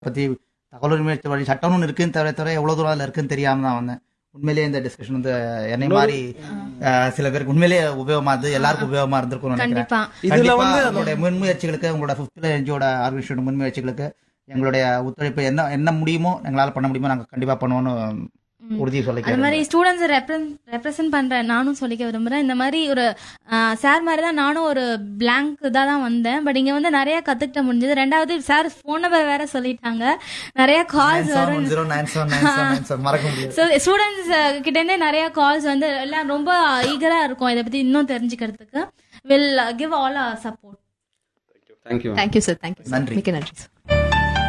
பத்தி தகவல் உரிமை வழி சட்டம்னு ஒன்று இருக்குன்னு தவிர தவிர எவ்வளவு தூரம் அதுல இருக்குன்னு தெரியாம தான் வந்தேன் உண்மையிலேயே இந்த டிஸ்கஷன் வந்து என்னை மாதிரி அஹ், சில பேருக்கு உண்மையிலேயே உபயோகமா இருந்து எல்லாருக்கும் உபயோகமா இருந்திருக்கும்னு நினைக்கிறேன் கண்டிப்பா இதுல கண்டிப்பா வந்து உங்களுடைய முன்முயற்சிகளுக்கு உங்களோட ஃபிஃப்த்ல என்ஜியோட ஆர்கனைசேஷன் முன்முயற்சிகளுக்கு எங்களுடைய ஒத்துழைப்பு என்ன என்ன முடியுமோ எங்களால பண்ண முடியுமோ நாங்க கண்டிப்பா பண்ணுவோம்னு உறுதி அந்த சொல்லிக்கிறேன் மாதிரி ஸ்டூடெண்ட்ஸ் ரெப்ரசென்ட் பண்றேன் நானும் சொல்லிக்க விரும்புறேன் இந்த மாதிரி ஒரு சார் மாதிரி தான் நானும் ஒரு பிளாங்க் இதாக தான் வந்தேன் பட் இங்க வந்து நிறைய கத்துக்கிட்ட முடிஞ்சது ரெண்டாவது சார் ஃபோன் நம்பர் வேற சொல்லிட்டாங்க நிறைய கால்ஸ் வரும் zero nine seven nine seven nine seven மறக்க முடியாது ஸோ ஸ்டூடெண்ட்ஸ் கிட்ட இருந்தே நிறைய கால்ஸ் வந்து எல்லாம் ரொம்ப ஈகரா இருக்கும் இதை பத்தி இன்னும் தெரிஞ்சுக்கிறதுக்கு will give all support thank you thank you sir thank you sir நன்றி. மிக்க நன்றி சார்